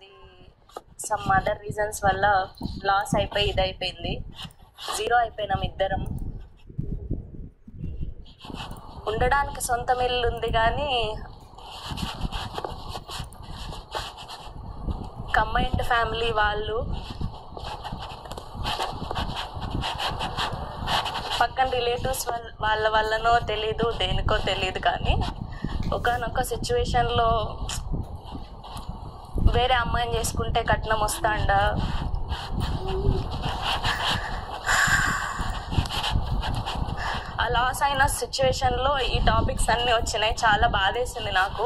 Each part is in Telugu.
అది సమ్ అదర్ రీజన్స్ వల్ల లాస్ అయిపోయి ఇది అయిపోయింది జీరో అయిపోయినాం ఇద్దరం ఉండడానికి సొంతం ఇల్లు ఉంది కానీ కంబైన్డ్ ఫ్యామిలీ వాళ్ళు పక్కన రిలేటివ్స్ వాళ్ళ వాళ్ళ వల్లనో తెలీదు దేనికో తెలీదు కానీ ఒకనొక సిచ్యువేషన్లో వేరే అమ్మాయిని చేసుకుంటే కట్నం వస్తాండా ఆ లాస్ అయిన సిచ్యువేషన్లో ఈ టాపిక్స్ అన్నీ వచ్చినాయి చాలా బాధేసింది నాకు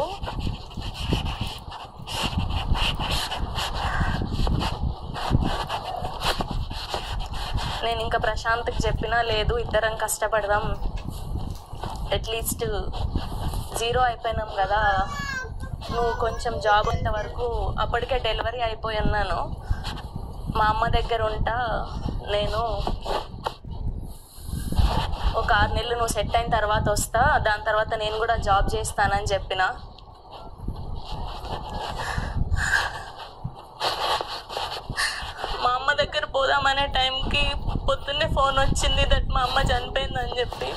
నేను ఇంకా ప్రశాంత్కి చెప్పినా లేదు ఇద్దరం కష్టపడదాం అట్లీస్ట్ జీరో అయిపోయినాం కదా నువ్వు కొంచెం జాబ్ అయ్యేంత వరకు అప్పటికే డెలివరీ అయిపోయి ఉన్నాను మా అమ్మ దగ్గర ఉంటా నేను ఒక ఆరు నెలలు నువ్వు సెట్ అయిన తర్వాత వస్తా దాని తర్వాత నేను కూడా జాబ్ చేస్తానని చెప్పిన మా అమ్మ దగ్గర పోదామనే టైంకి పొద్దున్నే ఫోన్ వచ్చింది దట్ మా అమ్మ చనిపోయిందని చెప్పి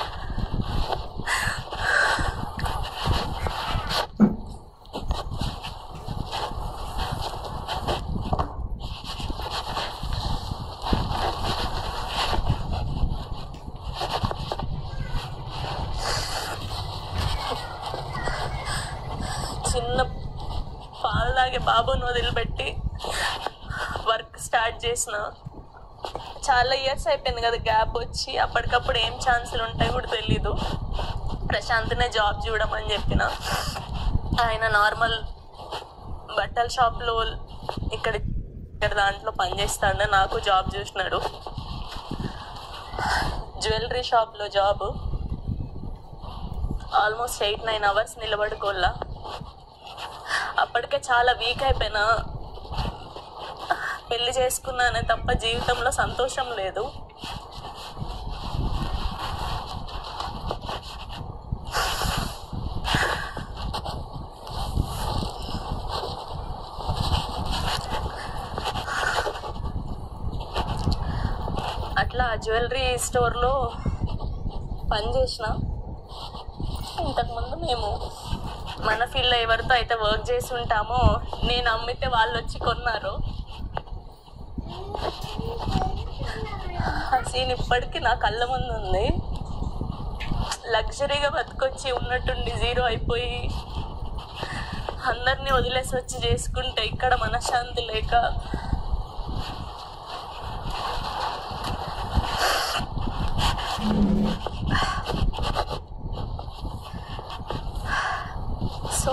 చిన్న పాలు తాగే బాబుని వదిలిపెట్టి వర్క్ స్టార్ట్ చేసిన చాలా ఇయర్స్ అయిపోయింది కదా గ్యాప్ వచ్చి అప్పటికప్పుడు ఏం ఛాన్సులు ఉంటాయి కూడా తెలీదు ప్రశాంత్నే జాబ్ చూడమని చెప్పిన ఆయన నార్మల్ బట్టల షాప్లో ఇక్కడ ఇక్కడ దాంట్లో పనిచేస్తాడు నాకు జాబ్ చూసినాడు జ్యువెలరీ షాప్లో job almost eight nine hours నిలబడుకోల్లా అప్పటికే చాలా వీక్ అయిపోయినా పెళ్లి చేసుకున్నానే తప్ప జీవితంలో సంతోషం లేదు అట్లా జ్యువెలరీ స్టోర్లో పనిచేసిన ఇంతకుముందు మేము మన ఫీల్డ్లో ఎవరితో అయితే వర్క్ చేసి ఉంటామో నేను అమ్మితే వాళ్ళు వచ్చి కొన్నారు ఆ సీన్ ఇప్పటికీ నా కళ్ళ ముందు ఉంది లగ్జరీగా బతుకొచ్చి ఉన్నట్టుండి జీరో అయిపోయి అందరినీ వదిలేసి వచ్చి చేసుకుంటే ఇక్కడ మనశ్శాంతి లేక సో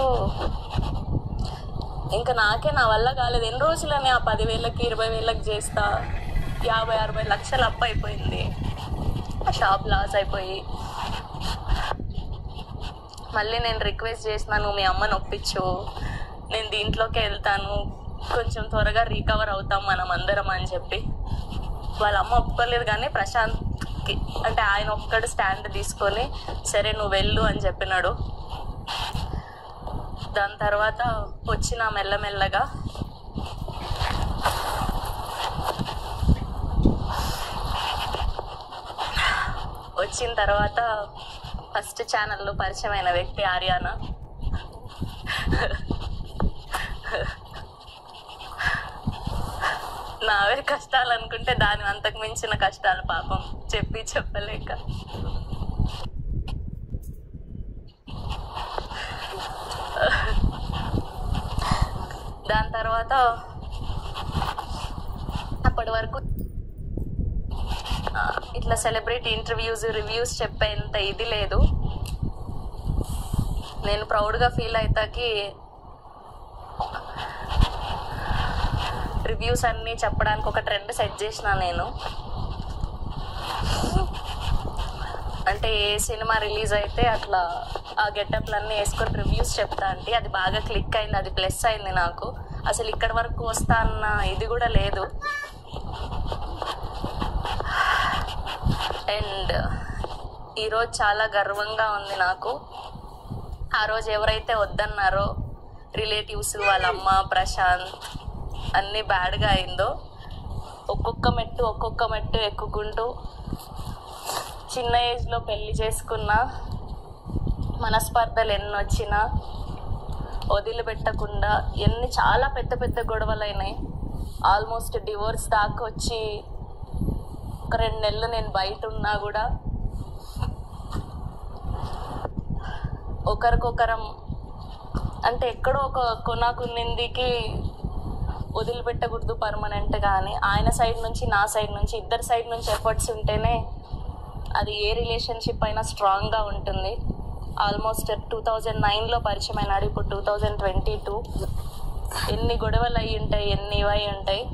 ఇంకా నాకే నా వల్ల కాలేదు ఎన్ని రోజులని ఆ పదివేలకి ఇరవై వేలకి చేస్తా యాభై అరవై లక్షలు అప్ అయిపోయింది ఆ షాప్ లాస్ అయిపోయి మళ్ళీ నేను రిక్వెస్ట్ చేసినాను మీ అమ్మని ఒప్పించు నేను దీంట్లోకి వెళ్తాను కొంచెం త్వరగా రీకవర్ అవుతాం మనం అందరం అని చెప్పి వాళ్ళ అమ్మ ఒప్పుకోలేదు కానీ ప్రశాంత్కి అంటే ఆయన ఒక్కడు స్టాండ్ తీసుకొని సరే నువ్వు వెళ్ళు అని చెప్పినాడు దాని తర్వాత వచ్చిన మెల్లమెల్లగా వచ్చిన తర్వాత ఫస్ట్ ఛానల్లో పరిచయమైన వ్యక్తి ఆర్యానా నావే కష్టాలు అనుకుంటే దాని అంతకు మించిన కష్టాలు పాపం చెప్పి చెప్పలేక దాని తర్వాత అప్పటి వరకు ఆ, ఇట్లా సెలబ్రిటీ ఇంటర్వ్యూస్ రివ్యూస్ చెప్పేంత ఇది లేదు నేను ప్రౌడ్గా ఫీల్ అవుతాకి రివ్యూస్ అన్నీ చెప్పడానికి ఒక ట్రెండ్ సెట్ చేసిన నేను అంటే ఏ సినిమా రిలీజ్ అయితే అట్లా ఆ గెటప్లన్నీ వేసుకొని రివ్యూస్ చెప్తా అంటే అది బాగా క్లిక్ అయింది అది ప్లస్ అయింది నాకు అసలు ఇక్కడ వరకు వస్తా అన్న ఇది కూడా లేదు అండ్ ఈరోజు చాలా గర్వంగా ఉంది నాకు ఆ రోజు ఎవరైతే వద్దన్నారో రిలేటివ్స్ వాళ్ళ అమ్మ ప్రశాంత్ అన్నీ బ్యాడ్గా అయిందో ఒక్కొక్క మెట్టు ఒక్కొక్క మెట్టు ఎక్కుకుంటూ చిన్న ఏజ్లో పెళ్లి చేసుకున్నా మనస్పర్ధలు ఎన్ని వచ్చినా వదిలిపెట్టకుండా ఎన్ని చాలా పెద్ద పెద్ద గొడవలు అయినాయి ఆల్మోస్ట్ డివోర్స్ దాకా వచ్చి ఒక రెండు నెలలు నేను బయట ఉన్నా కూడా ఒకరికొకరం అంటే ఎక్కడో ఒక కొనాకున్నిందికి వదిలిపెట్టకూడదు పర్మనెంట్ కానీ ఆయన సైడ్ నుంచి నా సైడ్ నుంచి ఇద్దరు సైడ్ నుంచి ఎఫర్ట్స్ ఉంటేనే అది ఏ రిలేషన్షిప్ అయినా స్ట్రాంగ్గా ఉంటుంది ఆల్మోస్ట్ టూ థౌజండ్ నైన్లో పరిచయం అయినాడు ఇప్పుడు టూ థౌజండ్ ట్వంటీ టూ ఎన్ని గొడవలు అయి ఉంటాయి ఎన్ని ఇవై ఉంటాయి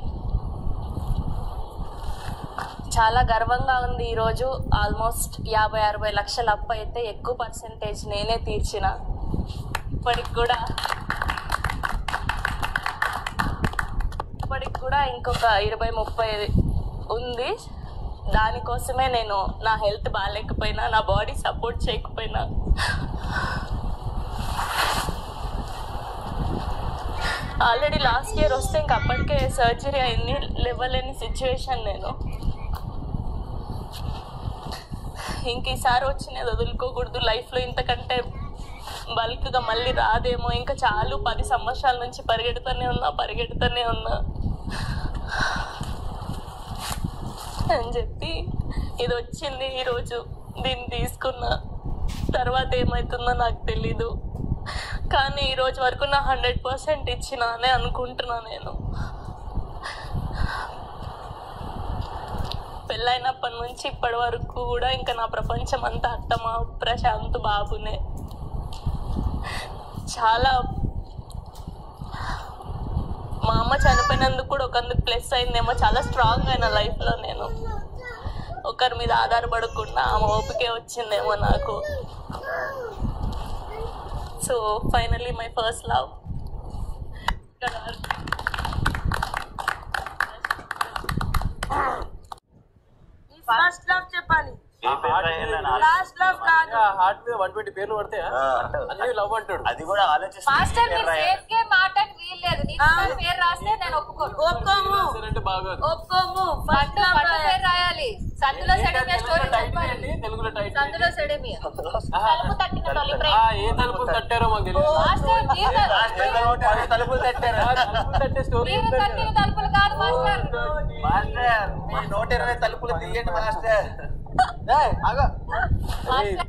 చాలా గర్వంగా ఉంది ఈరోజు ఆల్మోస్ట్ యాభై అరవై లక్షల అప్పు అయితే ఎక్కువ పర్సంటేజ్ నేనే తీర్చిన ఇప్పటికి కూడా ఇప్పటికి కూడా ఇంకొక ఇరవై ముప్పై ఉంది దానికోసమే నేను నా హెల్త్ బాగాలేకపోయినా నా బాడీ సపోర్ట్ చేయకపోయినా ఆల్రెడీ లాస్ట్ ఇయర్ వస్తే ఇంక అప్పటికే సర్జరీ అయింది లేవలేని సిచ్యువేషన్ నేను ఇంక ఈసారి వచ్చినది వదులుకోకూడదు లైఫ్లో ఇంతకంటే బల్క్గా మళ్ళీ రాదేమో ఇంకా చాలు పది సంవత్సరాల నుంచి పరిగెడుతూనే ఉన్నా పరిగెడుతూనే ఉన్నా అని చెప్పి ఇది వచ్చింది ఈరోజు దీన్ని తీసుకున్నా తర్వాత ఏమవుతుందో నాకు తెలీదు కానీ ఈ రోజు వరకు నా హండ్రెడ్ పర్సెంట్ ఇచ్చిన అని అనుకుంటున్నా నేను పెళ్ళైనప్పటి నుంచి ఇప్పటి వరకు కూడా ఇంకా నా ప్రపంచం అంతా అత్తమా ప్రశాంత్ బాబునే చాలా మా అమ్మ చనిపోయినందుకు కూడా ఒకందుకు ప్లస్ అయిందేమో చాలా స్ట్రాంగ్ అయిన లైఫ్లో నేను ఒకరి మీద ఆధారపడకుండా ఆమె ఓపికే వచ్చిందేమో నాకు so finally my first love first love చెప్పాలి ఏ పేరు రాయాలి అని ఆలోచి- లాస్ట్ లవ్ కాదు హార్ట్ మీద వన్ ట్వంటీ పేర్లు పడితే ఆ, అన్ని లవ్ అంటాడు అది కూడా ఆలోచిస్తే మాస్టర్ పేరు మీరు రాయాలి. సేఫ్ గా మాట్లాడి వీల్లేదు నీకు నా పేరు రాస్తే నేను ఒప్పుకోను ఒప్పుకోము అంటే బాగోదు ఒప్పుకోము ఫస్ట్ పట్టు లవ్ పట్టు పేరు రాయాలి సందులో సెడమియా స్టోరీ చెప్పాలి ఏంటి? తెలుగులో టైట్ సందులో సెడమియా తలుపు తట్టిన తొలి ప్రేమ ఆ, ఏ తలుపులు తట్టారో మాకు తెలియదు మాస్టర్ మీరు తట్టు- హాస్టల్లో ఉంటే అవి తలుపులు తట్టారు ఆ, తలుపులు తట్టే స్టోరీ మీరు తట్టిన తలుపులు కాదు మాస్టర్ మాస్టర్ మీ నూట ఇరవై తలుపులు తీయండి మాస్టర్ ఏయ్, ఆగు. మాస్టర్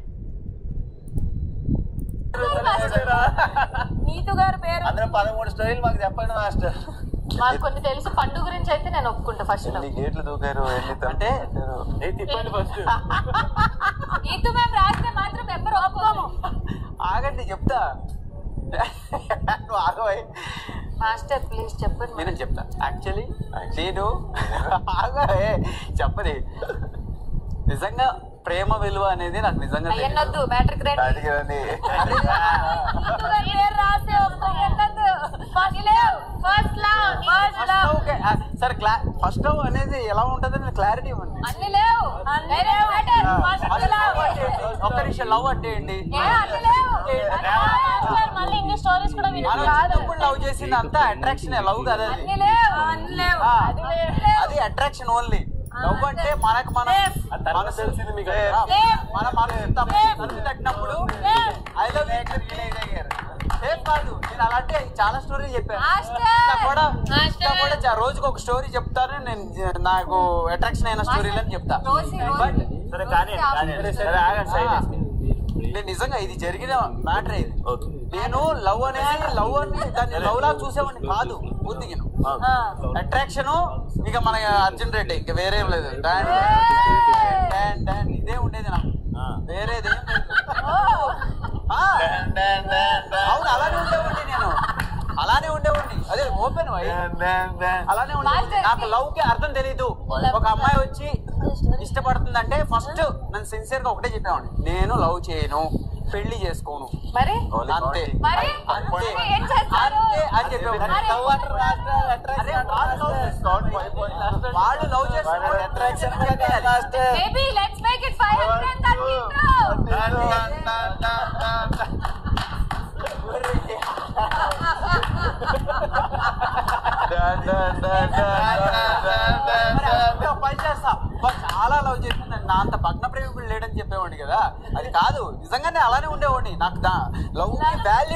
నీతు గారి పేరు అందులో పదమూడు స్టోరీలు మాకు చెప్పండి మాస్టర్ మాకు కొన్ని తెలుసు పండు గురించి అయితే నేను ఒప్పుకుంటా ఫస్ట్ ఎన్ని గేట్లు దూకారు ఎన్ని అంటే ఏ తిప్పండి ఫస్ట్ ఈతు మేము రాస్తే మాత్రం ఎవరు ఒప్పుకోము ఆగండి చెప్తా నువ్వు ఆగవై మాస్టర్ ప్లీజ్ చెప్పండి నేను చెప్తా యాక్చువల్లీ నేను ఆగవే చెప్పది నిజంగా ప్రేమ విలువ అనేది నాకు నిజంగా తెలియదు. అయ్యన్నొద్దు మ్యాట్రిక్ రండి అడిగిరండి. ఈతు గారి పేరు రాస్తే ఒప్పుకోయన్నొద్దు first love first love first first love love కే- ఆ, సరే క్లా ఫస్ట్ లవ్ అనేది ఎలా ఉంటుందని క్లారిటీ ఇవ్వండి అన్ని లేవు అన్ని లేవు ఆ, ఫస్ట్ ఫస్ట్ లవ్ లవ్ అంటే ఏంటి? ఒక్క నిమిషం లవ్ అంటే ఏంటి ఏ అన్ని లేవు మళ్ళీ ఇన్ని స్టోరీస్ కూడా మనం చిన్నప్పుడు లవ్ చేసింది అంతా అట్రాక్షన్ లవ్ కదా అది అన్ని లేవు అన్ని లేవు ఆ, అది లేవు అది అట్రాక్షన్ ఓన్లీ లవ్ అంటే మనకు మనం మనసు తెలిసింది మీకు ఆ, మన మనసు తప్ప- మనసు తట్టినప్పుడు ఐ లవ్ సేఫ్ కాదు నేను అలాంటి చాలా స్టోరీ చెప్పాను మాస్టర్! ఇంకా కూడా మాస్టర్! ఇంకా కూడా చా- రోజుకి ఒక స్టోరీ చెప్తాను నేను జ- నాకు అట్రాక్షన్ అయిన స్టోరీలు అని చెప్తా రోజు బట్ సరే కానీ సరే ఆగండి సైలెన్స్ నేను నిజంగా ఇది జరిగిన మ్యాటర్ ఇది నేను లవ్ అనేది లవ్ అని దాన్ని లవ్ లా చూసేవాడిని కాదు పూర్తిగా అట్రాక్షన్ ఇక మన అర్జున్ రెడ్డి ఇక వేరేం లేదు డాన్, డాన్, డాన్, ఇదే ఉండేది నాకు వేరేది ఏం లేదు. ఆ, అవును అలానే ఉండేవాడిని నేను అలానే ఉండేవాడిని అదే ఓపెన్ అలానే ఉండేవాడిని నాకు లవ్ కి అర్థం తెలీదు ఒక అమ్మాయి వచ్చి ఇష్టపడుతుందంటే ఫస్ట్ నన్ను సిన్సియర్ గా ఒకటే చెప్పేవాడిని నేను లవ్ చేయను పెళ్లి చేసుకోను మరి అంతే మరి అంతే ఏం చేస్తారు అంతే అని చెప్పేవాడిని. మరి Love అంటే అరే, వాళ్ళు love చేసుకోవాలి. వాళ్ళు లవ్ చేసుకోవాలి attraction maybe let's make it 530 ఆ ఒక పని చేస్తా అబ్బా, చాలా లవ్ చేసి నా అంత భగ్న ప్రేమికుడు లేడని చెప్పేవాడిని కదా అది కాదు నిజంగానే అలానే ఉండేవాడిని నాకు లవ్ కి వాల్యూ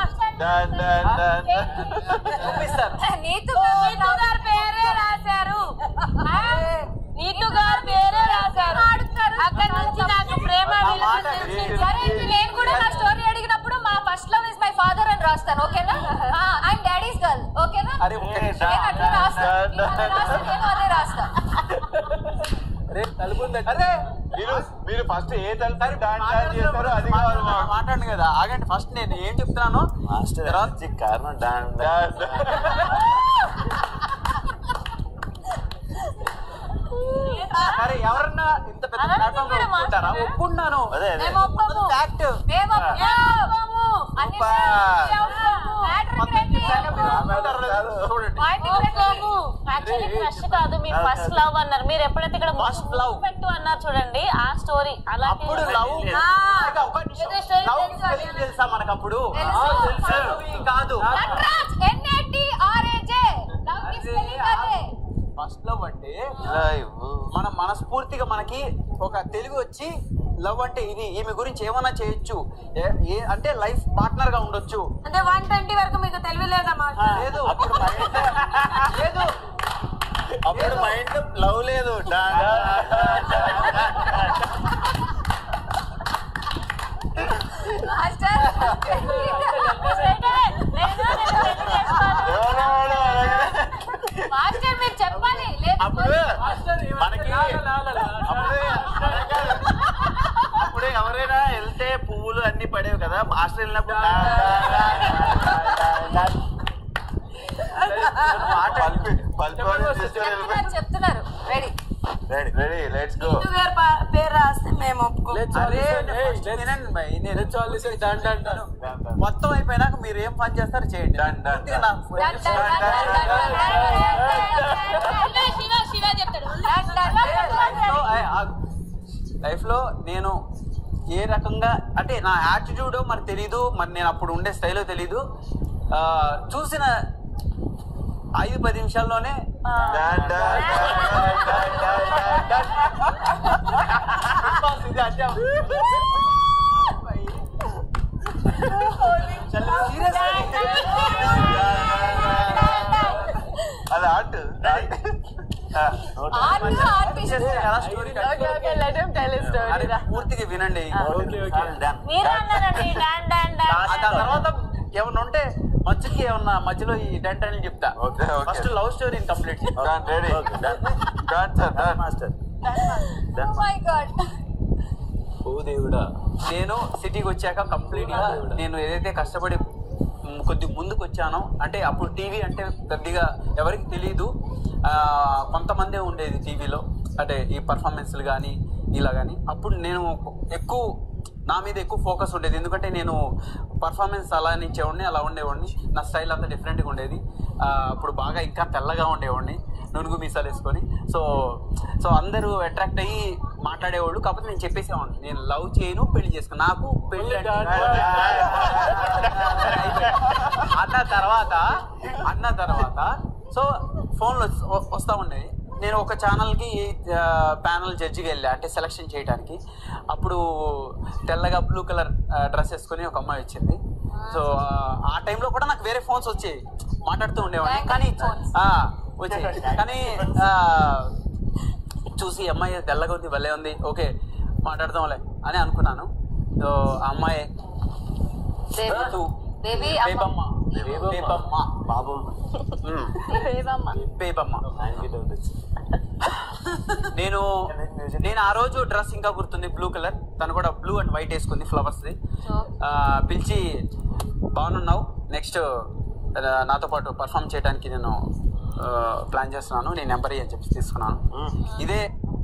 చూపిస్తాను నీతు నీతు గారు పేరే రాశారు నీతు గారు పేరే రాశారు అక్కడ నుంచి నాకు ప్రేమ విలువ మాట తెలిసింది. సరే ఇప్పుడు నేను కూడా నా స్టోరీ అడిగినప్పుడు మా first love is my father అని రాస్తాను ఓకేనా అండ్ డాడీస్ గర్ల్ ఓకేనా అరే ఒక్క నిమిషం. నేను అట్లా రాస్తాను నేను అలా రాస్తాను, నేను అదే రాస్తా అరే తలుపు ఉంది అరే మీరు మీరు ఫస్ట్ ఏ తలుపు డాన్స్ డాన్స్ చేస్తారో అది కావాలి మాకు. మాట్లాడండి కదా ఆగండి ఫస్ట్ నేను ఏం చెప్తున్నాను తర్వాత కారణం డాన్స్ సరే ఎవరన్నా ఇంత పెద్ద అలా ప్లాట్ఫామ్ కూడా ఒప్పుకుంటారా మాట్లాడారా? ఒప్పుకున్నాను అదే అదే మేము ఒప్పము ఫ్యాక్ట్ మేము ఒప్పము అన్ని యాక్చువల్లీ క్రష్ కాదు మీ ఫస్ట్ లవ్ అన్నారు మీరు ఎప్పుడైతే ఇక్కడ First love. పెట్టు అన్నారు చూడండి ఆ స్టోరీ అలాంటి అప్పుడు లవ్ ఒక నిమిషం. ఏదో story Love తెలుసు spelling తెలుసా మనకు అప్పుడు తెలుసు. ఆ, తెలుసు. ఇవి కాదు నటరాజ్ ఎన్ఏటి ఆర్ఏజే లవ్ కి స్పెల్లింగ్ అదే ఫస్ట్ లవ్ అంటే ఇలా ఇవ్వు. మనం మనస్ఫూర్తిగా మనకి ఒక తెలుగు వచ్చి లవ్ అంటే ఇది ఈమె గురించి ఏమైనా చేయొచ్చు ఏ- ఏ- అంటే లైఫ్ పార్ట్నర్ గా ఉండొచ్చు అంటే వన్ ట్వంటీ వరకు మీకు తెలివి లేదమ్మా లేదు అప్పుడు మైండ్ లేదు అప్పుడు మైండ్ లవ్ లేదు మాస్టర్ మాస్టర్ మీరు చెప్పాలి లేదు అప్పుడు మనకి అప్పుడే అప్పుడే ఎవరైనా వెళ్తే పువ్వులు అన్ని పడేవి కదా హాస్టల్ వెళ్ళినప్పుడు డా, డా, డా, డా, డా. పల్పి పల్పి వాళ్ళు తీసుకొని వెళ్ళిపోయి- చెప్తున్నారు చెప్తున్నారు ready ready ready let's go హిందూ గారి పా- పేరు రాస్తే మేము ఒప్పుకో అరే first వినండి భయ్, నేను డాన్ డాన్ డాన్ మొత్తం అయిపోయినాక మీరు ఏం పని చేస్తారో చేయండి Done, done, పూర్తిగా done. నా- శివ శివ చెప్తాడు లైఫ్ లో నేను ఏ రకంగా అంటే నా యాటిట్యూడ్ మరి తెలీదు మరి నేను అప్పుడు ఉండే స్టైలో తెలీదు ఆ, చూసిన ఐదు పది నిమిషాల్లోనే done done done done done done done. ఇది అంటే అది ఆర్ట్ ఆర్ట్ ఆర్ట్ ఆర్టిస్ట్ పూర్తిగా వినండి ఓకే ఓకే మీరు అన్నారండి డాన్ డాన్ ఆ డాన్ దాని తర్వాత ఏమన్నా ఉంటే మధ్యకి ఏమన్నా మధ్యలో ఈ డెంట్ అని చెప్తా okay, okay. First love story complete Done, ready. Done, sir, done. Master my god ఓ దేవుడా నేను సిటీకి వచ్చాక కంప్లీట్ గా నేను ఏదైతే కష్టపడి మ్, కొద్ది ముందుకు వచ్చానో అంటే అప్పుడు టీవీ అంటే కొద్దిగా ఎవరికి తెలియదు ఆ, కొంతమందే ఉండేది టీవీలో అంటే ఈ పర్ఫార్మెన్స్లు కానీ ఇలా కానీ అప్పుడు నేను ఎక్కువ నా మీద ఎక్కువ ఫోకస్ ఉండేది ఎందుకంటే నేను పర్ఫార్మెన్స్ అలా నుంచేవాడిని అలా ఉండేవాడిని నా స్టైల్ అంతా డిఫరెంట్గా ఉండేది ఆ, అప్పుడు బాగా ఇంకా తెల్లగా ఉండేవాడిని నునుగు మీసాలు వేసుకొని సో సో అందరూ అట్రాక్ట్ అయ్యి మాట్లాడేవాళ్ళు కాకపోతే నేను చెప్పేసేవాడిని నేను లవ్ చేయను పెళ్లి చేసుకోను నాకు పెళ్లి అంటే- అన్న తర్వాత అన్న తర్వాత సో ఫోన్లో వస్- వస్తా ఉండేది నేను ఒక ఛానల్కి ప్యానల్ జడ్జికి వెళ్ళా అంటే సెలక్షన్ చేయడానికి అప్పుడు తెల్లగా బ్లూ కలర్ డ్రెస్ వేసుకొని ఒక అమ్మాయి వచ్చింది సో ఆ టైంలో కూడా నాకు వేరే ఫోన్స్ వచ్చాయి మాట్లాడుతూ ఉండేవాడిని కానీ ఆ, వచ్చాయి కానీ ఆ, చూసి ఈ అమ్మాయి తెల్లగా ఉంది భలే ఉంది ఓకే మాట్లాడదాంలే అని అనుకున్నాను సో ఆ అమ్మాయి ఋతు. బేబీ బేబమ్మ బేబమ్మ బాబు ఉమ్. బేబమ్మ బేబమ్మ ఆయనకి డౌట్ వచ్చింది. నేను నేను ఆ రోజు డ్రెస్ ఇంకా గుర్తుంది బ్లూ కలర్ తను కూడా బ్లూ అండ్ వైట్ వేసుకుంది ఫ్లవర్స్ పిలిచి బాగున్నావు నెక్స్ట్ నాతో పాటు పర్ఫామ్ చేయడానికి నేను ప్లాన్ చేస్తున్నాను నేను నెంబర్ అని చెప్పి తీసుకున్నాను ఇదే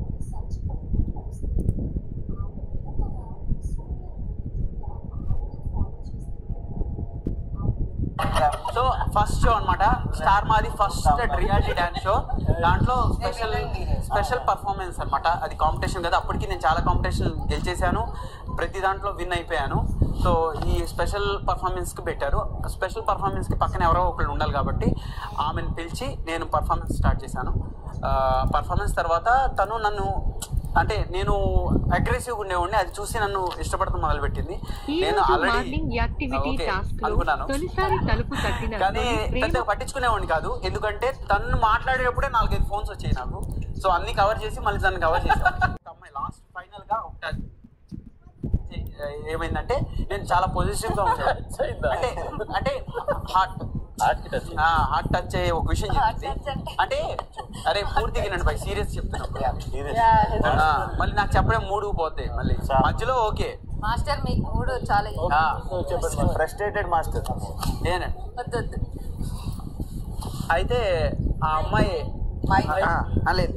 సో ఫస్ట్ షో అన్నమాట స్టార్ మాది ఫస్ట్ రియాలిటీ డాన్స్ షో దాంట్లో స్పెషల్ స్పెషల్ పర్ఫార్మెన్స్ అన్నమాట అది కాంపిటీషన్ కదా అప్పటికి నేను చాలా కాంపిటీషన్ గెలిచేశాను ప్రతి దాంట్లో విన్ అయిపోయాను సో ఈ స్పెషల్ పర్ఫార్మెన్స్కి పెట్టారు స్పెషల్ పర్ఫార్మెన్స్కి పక్కన ఎవరో ఒకళ్ళు ఉండాలి కాబట్టి ఆమెను పిలిచి నేను పర్ఫార్మెన్స్ స్టార్ట్ చేశాను పర్ఫార్మెన్స్ తర్వాత తను నన్ను అంటే నేను అగ్రెసివ్గా ఉండేవాడిని అది చూసి నన్ను ఇష్టపడటం మొదలుపెట్టింది ఈ నేను రోజు already morning activity okay, task లో అనుకున్నాను తొలిసారి తలుపు తట్టిన కానీ తొలి ప్రేమ పెద్దగా పట్టించుకునేవాడిని కాదు ఎందుకంటే తను మాట్లాడేటప్పుడే నాలుగైదు ఫోన్స్ వచ్చాయి నాకు సో అన్ని కవర్ చేసి మళ్ళీ దాన్ని కవర్ చేశాను అమ్మాయి లాస్ట్ ఫైనల్ గా ఒక ఏమైందంటే నేను చాలా పొజిటివ్ గా ఉంటాను అంటే అంటే హార్ట్ హార్ట్ టచ్ అయ్యే ఒక విషయం చెప్పింది అంటే అరే పూర్తిగా నేను పై సీరియస్ చెప్తున్నా ఆ, మళ్ళీ నాకు చెప్పడం మూడు పోతాయి మళ్ళీ మధ్యలో ఓకే మాస్టర్ మీకు మూడు చాలా ఆ, ఫ్రస్ట్రేటెడ్ మాస్టర్ నేనే వద్దు వద్దు అయితే ఆ అమ్మాయి ఆ, ఆ, లేదు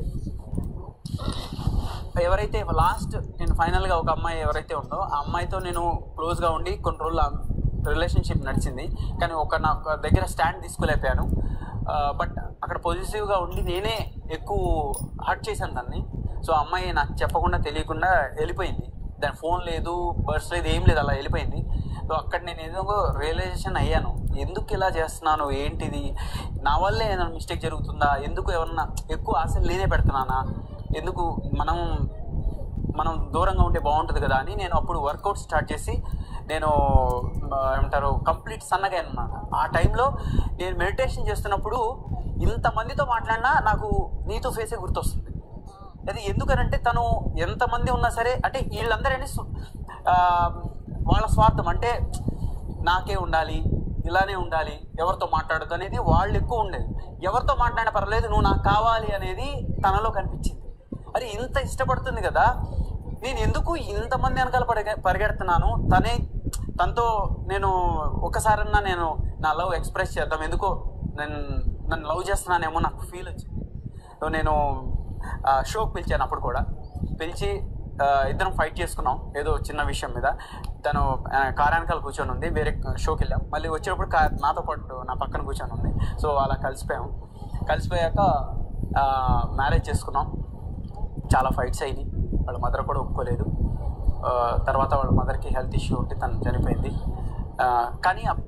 ఎవరైతే లాస్ట్ నేను ఫైనల్గా ఒక అమ్మాయి ఎవరైతే ఉందో ఆ అమ్మాయితో నేను క్లోజ్గా ఉండి కొన్ని రోజులు రిలేషన్షిప్ నడిచింది కానీ ఒక నా ఒక దగ్గర స్టాండ్ తీసుకోలేకపోయాను బట్ అక్కడ పాజిటివ్గా ఉండి నేనే ఎక్కువ హర్ట్ చేశాను దాన్ని సో ఆ అమ్మాయి నాకు చెప్పకుండా తెలియకుండా వెళ్ళిపోయింది దాని ఫోన్ లేదు బర్స్ లేదు ఏం లేదు అలా వెళ్ళిపోయింది సో అక్కడ నేను ఏదో రియలైజేషన్ అయ్యాను ఎందుకు ఇలా చేస్తున్నాను ఏంటిది నా వల్లే ఏదైనా మిస్టేక్ జరుగుతుందా ఎందుకు ఎవరన్నా ఎక్కువ ఆశలు నేనే పెడుతున్నానా ఎందుకు మనం మనం దూరంగా ఉంటే బాగుంటుంది కదా అని నేను అప్పుడు వర్కౌట్ స్టార్ట్ చేసి నేను ఆ, ఏమంటారు కంప్లీట్ సన్నగా అనమాట ఆ టైంలో నేను మెడిటేషన్ చేస్తున్నప్పుడు ఇంతమందితో మాట్లాడినా నాకు నీతో ఫేసే గుర్తొస్తుంది అది ఎందుకనంటే తను ఎంతమంది ఉన్నా సరే అంటే వీళ్ళందరూ సు- ఆ, వాళ్ళ స్వార్థం అంటే నాకే ఉండాలి ఇలానే ఉండాలి ఎవరితో మాట్లాడదు అనేది వాళ్ళు ఎక్కువ ఉండేది ఎవరితో మాట్లాడినా పర్లేదు నువ్వు నాకు కావాలి అనేది తనలో కనిపించింది అరే ఇంత ఇష్టపడుతుంది కదా నేను ఎందుకు ఇంతమంది వెనకాల పరిగె పరిగెడుతున్నాను తనే తనతో నేను ఒకసారన్నా నేను నా లవ్ ఎక్స్ప్రెస్ చేద్దాం ఎందుకో నేను నన్ను లవ్ చేస్తున్నానేమో నాకు ఫీల్ వచ్చింది సో నేను ఆ, షోకి పిలిచాను అప్పుడు కూడా పిలిచి ఆ, ఇద్దరం ఫైట్ చేసుకున్నాం ఏదో చిన్న విషయం మీద తను ఆ, కార్ వెనకాల కూర్చొని ఉంది వేరే షోకి వెళ్ళాం మళ్ళీ వచ్చేటప్పుడు కార్ నాతో పాటు నా పక్కన కూర్చొని ఉంది సో అలా కలిసిపోయాం కలిసిపోయాక మ్యారేజ్ చేసుకున్నాం చాలా ఫైట్స్ అయినాయి వాళ్ళ మదర్ కూడా ఒప్పుకోలేదు ఆ, తర్వాత వాళ్ళ మదర్కి హెల్త్ ఇష్యూ ఉంటే తను చనిపోయింది ఆ, కానీ అప్-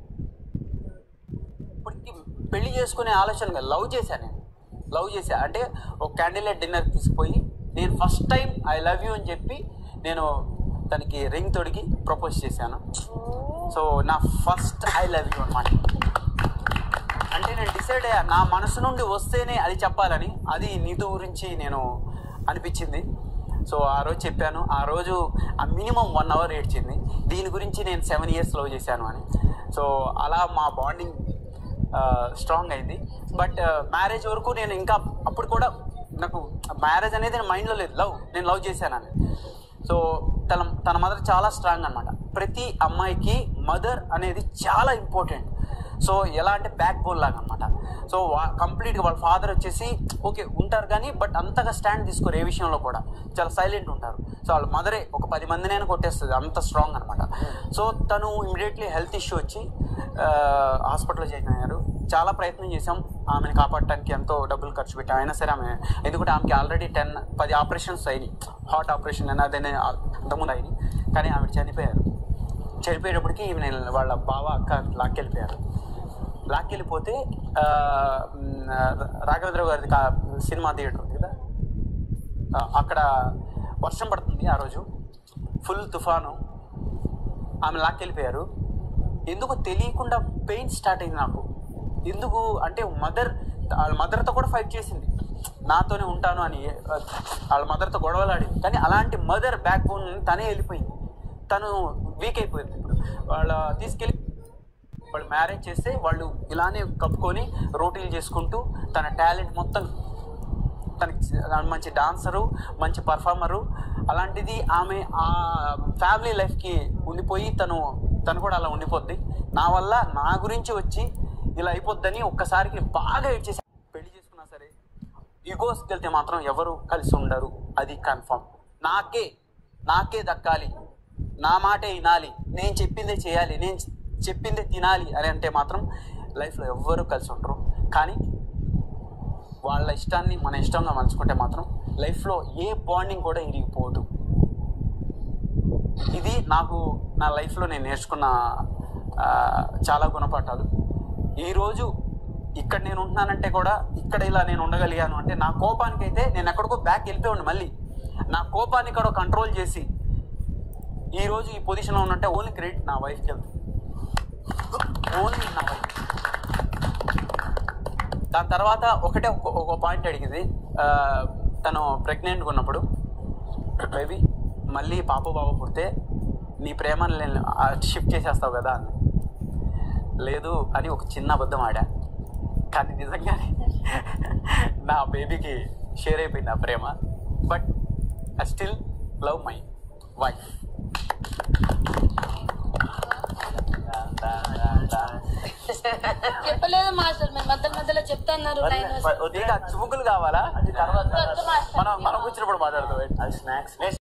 ఇప్పటికి పెళ్లి చేసుకునే ఆలోచన లవ్ చేశాను నేను లవ్ చేశా అంటే ఒక క్యాండిలేట్ డిన్నర్ తీసుకుపోయి నేను first time I love you అని చెప్పి నేను తనకి రింగ్ తొడిగి ప్రపోజ్ చేశాను సో నా ఫస్ట్ ఐ లవ్ యూ అనమాట అంటే నేను డిసైడ్ అయ్యా నా మనసు నుండి వస్తేనే అది చెప్పాలని అది నీతో గురించి నేను అనిపించింది సో ఆ రోజు చెప్పాను ఆ రోజు ఆ మినిమం వన్ అవర్ ఏడ్చింది దీని గురించి నేను సెవెన్ ఇయర్స్ లవ్ చేశాను అని సో అలా మా బాండింగ్ స్ట్రాంగ్ అయింది బట్ మ్యారేజ్ వరకు నేను ఇంకా అప్పుడు కూడా నాకు మ్యారేజ్ అనేది మైండ్లో లేదు లవ్ నేను లవ్ చేశానని సో తన తన మదర్ చాలా స్ట్రాంగ్ అనమాట ప్రతి అమ్మాయికి మదర్ అనేది చాలా ఇంపార్టెంట్ సో ఎలా అంటే బ్యాక్ బోన్ లాగా అనమాట సో కంప్లీట్గా వాళ్ళ ఫాదర్ వచ్చేసి ఓకే ఉంటారు కానీ బట్ అంతగా స్టాండ్ తీసుకోరు ఏ విషయంలో కూడా చాలా సైలెంట్ ఉంటారు సో వాళ్ళ మదరే ఒక పది మందినైనా కొట్టేస్తుంది అంత స్ట్రాంగ్ అనమాట సో తను ఇమీడియట్లీ హెల్త్ ఇష్యూ వచ్చి హాస్పిటల్లో జాయిన్ అయ్యారు చాలా ప్రయత్నం చేసాం ఆమెను కాపాడటానికి ఎంతో డబ్బులు ఖర్చు పెట్టాం అయినా సరే ఆమె ఎందుకంటే ఆమెకి ఆల్రెడీ టెన్ పది ఆపరేషన్స్ అయినాయి హార్ట్ ఆపరేషన్ అయినా అదే అంతకుముందు అయినాయి కానీ ఆమె చనిపోయారు చనిపోయేటప్పటికి ఈమె వాళ్ళ బావ అక్క లాక్కెళ్ళిపోయారు లాక్కెళ్ళిపోతే ఆ, మ్, రాఘవేంద్ర గారిది కా- సినిమా థియేటర్ ఉంది కదా ఆ, అక్కడ వర్షం పడుతుంది ఆ రోజు ఫుల్ తుఫాను ఆమె లాక్కెళ్ళిపోయారు ఎందుకు తెలియకుండా పెయిన్ స్టార్ట్ అయింది నాకు ఎందుకు అంటే మదర్ వాళ్ళ మదర్తో కూడా ఫైట్ చేసింది నాతోనే ఉంటాను అని ఆ, వాళ్ళ మదర్తో గొడవలాడింది కానీ అలాంటి మదర్ బ్యాక్ బోన్ తనే వెళ్ళిపోయింది తను వీక్ అయిపోయింది ఇప్పుడు వాళ్ళ తీసుకెళ్ళి వాళ్ళు మ్యారేజ్ చేస్తే వాళ్ళు ఇలానే కప్పుకొని రోటీలు చేసుకుంటూ తన టాలెంట్ మొత్తం తనకి మంచి డాన్సరు మంచి పర్ఫార్మరు అలాంటిది ఆమె ఆ ఫ్యామిలీ లైఫ్కి ఉండిపోయి తను తను కూడా అలా ఉండిపోద్ది నా వల్ల నా గురించి వచ్చి ఇలా అయిపోద్దని ఒక్కసారికి బాగా ఏడ్చేసి పెళ్లి చేసుకున్నా సరే ఈగోస్కి వెళ్తే మాత్రం ఎవరు కలిసి ఉండరు అది కన్ఫర్మ్ నాకే నాకే దక్కాలి నా మాటే వినాలి నేను చెప్పిందే చేయాలి నేను చెప్పిందే తినాలి అని అంటే మాత్రం లైఫ్లో ఎవ్వరూ కలిసి ఉండరు కానీ వాళ్ళ ఇష్టాన్ని మన ఇష్టంగా మలుచుకుంటే మాత్రం లైఫ్లో ఏ బాండింగ్ కూడా ఇరిగిపోదు ఇది నాకు నా లైఫ్లో నేను నేర్చుకున్న ఆ, చాలా గుణపాఠాలు ఈరోజు ఇక్కడ నేను ఉంటున్నానంటే కూడా ఇక్కడ ఇలా నేను ఉండగలిగాను అంటే నా కోపానికి అయితే నేను ఎక్కడికో బ్యాక్ వెళ్ళిపోయి మళ్ళీ నా కోపాన్ని కూడా కంట్రోల్ చేసి ఈ రోజు ఈ పొజిషన్లో ఉన్నట్టే ఓన్లీ క్రెడిట్ నా వైఫ్కి వెళ్తుంది ఓన్లీ నా వైఫ్ దాని తర్వాత ఒకటే ఒక- ఒక పాయింట్ అడిగింది ఆ, తను ప్రెగ్నెంట్గా ఉన్నప్పుడు బేబీ మళ్ళీ పాప బాబు పుడితే నీ ప్రేమను నేను షిఫ్ట్ చేసేస్తావు కదా అని లేదు అని ఒక చిన్న అబద్ధం ఆడా కానీ నిజంగానే నా బేబీకి షేర్ అయిపోయింది నా ప్రేమ but I still love my wife చెప్పలేదు మాస్టర్ మేము మధ్య మధ్యలో చెప్తున్నారు లైన్ నీకు ఆ చుముకులు కావాలా అది తర్వాత వద్దు మాస్టర్ మనం మనం కూర్చున్నప్పుడు మాట్లాడతాం అది స్నాక్స్